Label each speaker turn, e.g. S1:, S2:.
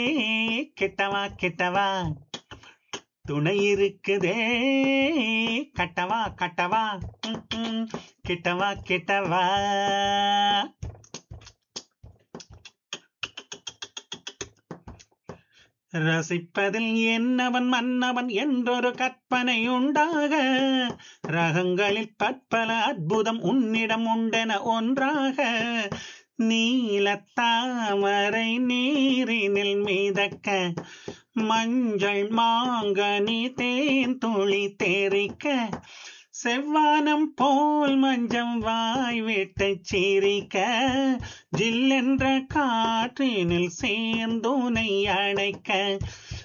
S1: கெட்டவா கெட்டவா துணை இருக்குதே கட்டவா கட்டவா ம், ம். கெட்டவா கெட்டவா ரசிப்பதில் என்னவன் மன்னவன் என்றொரு கற்பனை உண்டாக ரகங்களில் பற்பல அற்புதம் உன்னிடம் உண்டென ஒன்றாக நீலத்தாமரை நீரினில் மிதக்க மஞ்சள் மாங்கனி தேன் துளி தேரிக்க செவ்வானம் போல் மஞ்சம் வாய் விட்டு சிரிக்க ஜில்லென்ற காற்றினில் சேர்ந்துனை அணைக்க